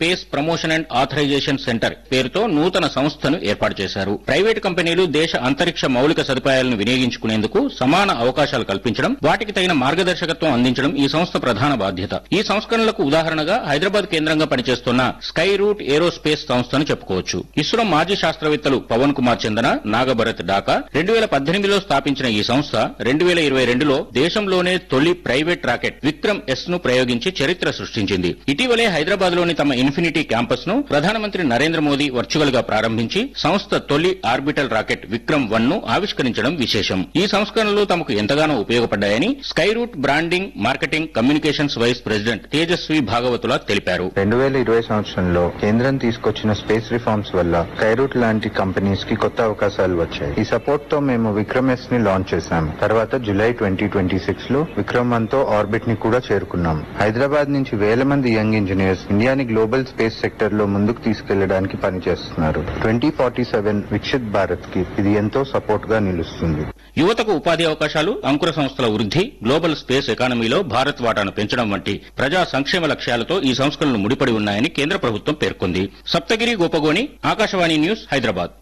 space promotion and authorization centre పేరుతో నూతన సంస్థను ఏర్పాటు చేశారు ప్రైవేటు కంపెనీలు దేశ అంతరిక్ష మౌలిక సదుపాయాలను వినియోగించుకునేందుకు సమాన అవకాశాలు కల్పించడం వాటికి తగిన మార్గదర్శకత్వం అందించడం ఈ సంస్థ ప్రధాన బాధ్యత ఈ సంస్కరణలకు ఉదాహరణగా హైదరాబాద్ కేంద్రంగా పనిచేస్తున్న స్కై రూట్ ఏరోస్పేస్ సంస్థను చెప్పుకోవచ్చు ఇస్రో మాజీ శాస్త్రవేత్తలు పవన్ కుమార్ చందన నాగభరత్ డాకా రెండు వేల పద్దెనిమిదిలో స్థాపించిన ఈ సంస్థ రెండు వేల ఇరవై రెండులో దేశంలోనే తొలి ప్రైవేట్ రాకెట్ విక్రమ్ ఎస్ ను ప్రయోగించి చరిత్ర సృష్టించింది ఇటీవలే హైదరాబాద్ లోని తమ ఇన్ఫినిటీ క్యాంపస్ ను ప్రధానమంత్రి నరేంద్ర మోదీ వర్చువల్ గా ప్రారంభించి సంస్థ తొలి ఆర్బిటల్ రాకెట్ విక్రమ్ వన్ ను ఆవిష్కరించడం విశేషం ఈ సంస్కరణలు తమకు ఎంతగానో ఉపయోగపడ్డాయని sky route branding marketing communications vice president Tejaswi Bhagavatula తెలిపారు రెండు వేల ఇరవై సంవత్సరంలో కేంద్రం తీసుకొచ్చిన స్పేస్ రిఫార్మ్స్ వల్ల కైరూట్ లాంటి కంపెనీస్ కి కొత్త అవకాశాలు వచ్చాయి ఈ సపోర్ట్ తో మేము విక్రమ్ ఎస్ ని లాంచ్ చేశాము తర్వాత జూలై ట్వంటీ ట్వంటీ సిక్స్ లో విక్రమ్ వన్ తో ఆర్బిట్ ని కూడా చేరుకున్నాం హైదరాబాద్ నుంచి వేల మంది యంగ్ ఇంజనీర్స్ ఇండియాని గ్లోబల్ స్పేస్ సెక్టర్ లో ముందుకు తీసుకెళ్లడానికి పనిచేస్తున్నారు twenty forty seven Viksit Bharat కి ఇది ఎంతో సపోర్ట్ గా నిలుస్తుంది యువతకు ఉపాధి అవకాశాలు అంకుర సంస్థల వృద్ధి గ్లోబల్ స్పేస్ ఎకానమీలో భారత్ వాటాను పెంచడం వంటి ప్రజా సంక్షేమ లక్ష్యాలతో ఈ సంస్కరణలు ముడిపడి ఉన్నాయని కేంద్ర ప్రభుత్వం పేర్కొంది సప్తగిరి గోపగోని ఆకాశవాణి న్యూస్ హైదరాబాద్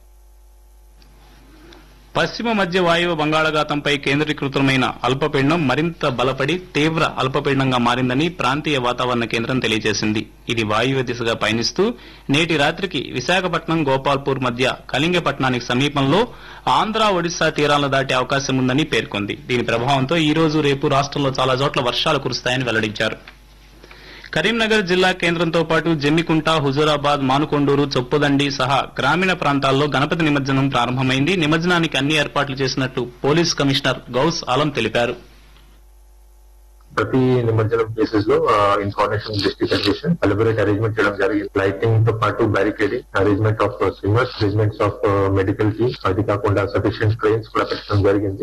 పశ్చిమ మధ్య వాయువ్య బంగాళాఖాతంపై కేంద్రీకృతమైన అల్పపీడనం మరింత బలపడి తీవ్ర అల్పపీడనంగా మారిందని ప్రాంతీయ వాతావరణ కేంద్రం తెలియజేసింది ఇది వాయువ్య దిశగా పయనిస్తూ నేటి రాత్రికి విశాఖపట్నం గోపాల్పూర్ మధ్య కళింగపట్నానికి సమీపంలో ఆంధ్ర ఒడిశా తీరాలను దాటే అవకాశం ఉందని పేర్కొంది దీని ప్రభావంతో ఈ రోజు రేపు రాష్ట్రంలో చాలా చోట్ల వర్షాలు కురుస్తాయని వెల్లడించారు కరీంనగర్ జిల్లా కేంద్రంతో పాటు జమ్మికుంట హుజూరాబాద్ మానుకొండూరు చొప్పుదండి సహా గ్రామీణ ప్రాంతాల్లో గణపతి నిమజ్జనం ప్రారంభమైంది నిమజ్జనానికి అన్ని ఏర్పాట్లు చేసినట్లు పోలీస్ కమిషనర్ గౌస్ ఆలం తెలిపారు ప్రతి నిమజ్జనం కేసెస్ లో ఇన్ఫర్మేషన్ డిస్ట్రిబ్యూషన్ అలిబరేట్ అరేంజ్మెంట్ చేయడం జరిగింది లైటింగ్ తో పాటు barricading arrangement of swimmers arrangements of medical team అది కాకుండా సఫిషియెంట్ ట్రైన్స్ కూడా పెట్టడం జరిగింది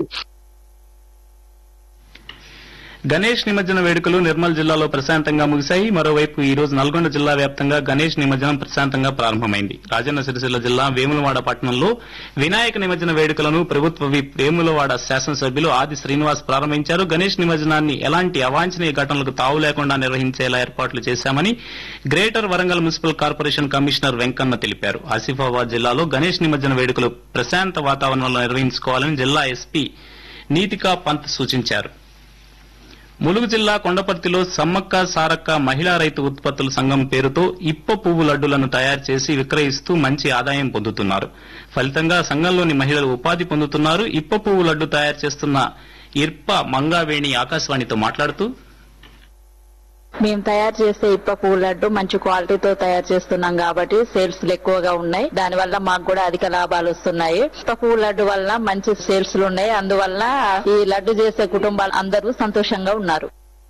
గణేష్ నిమజ్జన వేడుకలు నిర్మల్ జిల్లాలో ప్రశాంతంగా ముగిశాయి మరోవైపు ఈ రోజు నల్గొండ జిల్లా వ్యాప్తంగా గణేష్ నిమజ్జనం ప్రశాంతంగా ప్రారంభమైంది రాజన్న సిరిసిల్ల జిల్లా వేములవాడ పట్టణంలో వినాయక నిమజ్జన వేడుకలను ప్రభుత్వ విప్ వేములవాడ శాసనసభ్యులు ఆది శ్రీనివాస్ ప్రారంభించారు గణేష్ నిమజ్జనాన్ని ఎలాంటి అవాంఛనీయ ఘటనలకు తావు లేకుండా నిర్వహించేలా ఏర్పాట్లు చేశామని greater Warangal municipal corporation commissioner Venkanna తెలిపారు ఆసిఫాబాద్ జిల్లాలో గణేష్ నిమజ్జన వేడుకలు ప్రశాంత వాతావరణంలో నిర్వహించుకోవాలని జిల్లా ఎస్పీ నీతికా పంత్ సూచించారు ములుగు జిల్లా కొండపర్తిలో సమ్మక్క సారక్క మహిళా రైతు ఉత్పత్తుల సంఘం పేరుతో ఇప్ప పువ్వు లడ్డులను తయారు చేసి విక్రయిస్తూ మంచి ఆదాయం పొందుతున్నారు ఫలితంగా సంఘంలోని మహిళలు ఉపాధి పొందుతున్నారు ఇప్ప పువ్వు లడ్డు తయారు చేస్తున్న ఇర్ప మంగావేణి ఆకాశవాణితో మాట్లాడుతూ మేము తయారు చేసే ఇప్ప పువ్వు లడ్డు మంచి క్వాలిటీతో తయారు చేస్తున్నాం కాబట్టి సేల్స్ ఎక్కువగా ఉన్నాయి దాని వల్ల మాకు కూడా అధిక లాభాలు వస్తున్నాయి ఇప్ప పువ్వు లడ్డు వల్ల మంచి సేల్స్ ఉన్నాయి అందువల్ల ఈ లడ్డు చేసే కుటుంబాలు అందరూ సంతోషంగా ఉన్నారు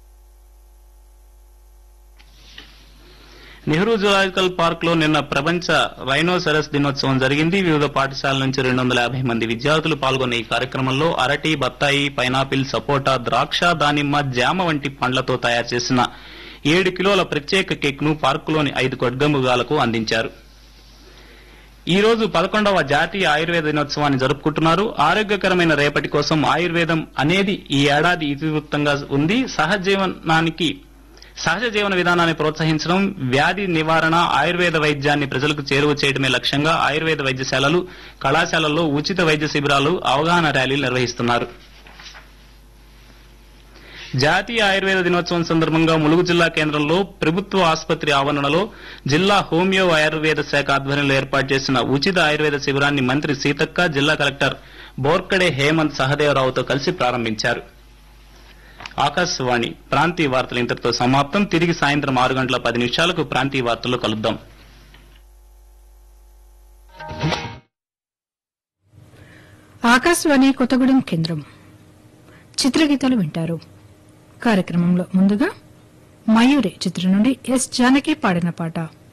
నెహ్రూ జులాజికల్ పార్క్ లో నిన్న ప్రపంచ రైనోసెరస్ దినోత్సవం జరిగింది వివిధ పాఠశాలల నుంచి రెండు వందల యాభై మంది విద్యార్థులు పాల్గొన్న ఈ కార్యక్రమంలో అరటి బత్తాయి పైనాపిల్ సపోటా ద్రాక్ష దానిమ్మ జామ వంటి పండ్లతో తయారు చేసిన ఏడు కిలోల ప్రత్యేక కేక్ ను పార్కులోని ఐదు కొడ్గముగాలకు అందించారు ఈ రోజు పదకొండవ జాతీయ ఆయుర్వేద దినోత్సవాన్ని జరుపుకుంటున్నారు ఆరోగ్యకరమైన రేపటి కోసం ఆయుర్వేదం అనేది ఈ ఏడాది ఇతివృత్తంగా ఉంది సహజీవనానికి సహజ జీవన విధానాన్ని ప్రోత్సహించడం వ్యాధి నివారణ ఆయుర్వేద వైద్యాన్ని ప్రజలకు చేరువ చేయడమే లక్ష్యంగా ఆయుర్వేద వైద్యశాలలు కళాశాలల్లో ఉచిత వైద్య శిబిరాలు అవగాహన ర్యాలీలు నిర్వహిస్తున్నారు జాతీయ ఆయుర్వేద దినోత్సవం సందర్భంగా ములుగు జిల్లా కేంద్రంలో ప్రభుత్వ ఆసుపత్రి ఆవరణలో జిల్లా హోమియో ఆయుర్వేద శాఖ ఆధ్వర్యంలో ఏర్పాటు చేసిన ఉచిత ఆయుర్వేద శిబిరాన్ని మంత్రి సీతక్క జిల్లా కలెక్టర్ బోర్కడే హేమంత్ సహదేవరావుతో కలిసి ప్రారంభించారు ఆకాశవాణి ప్రాంతీయ వార్తలు ఇంతటితో సమాప్తం తిరిగి సాయంత్రం ఆరు గంటల పది నిమిషాలకు ప్రాంతీయ వార్తల్లో కలుద్దాం ఆకాశవాణి కొత్తగూడెం కేంద్రం చిత్రగీతాలు వింటారు కార్యక్రమంలో ముందుగా మయూరి చిత్రం నుండి ఎస్ జానకి పాడిన పాట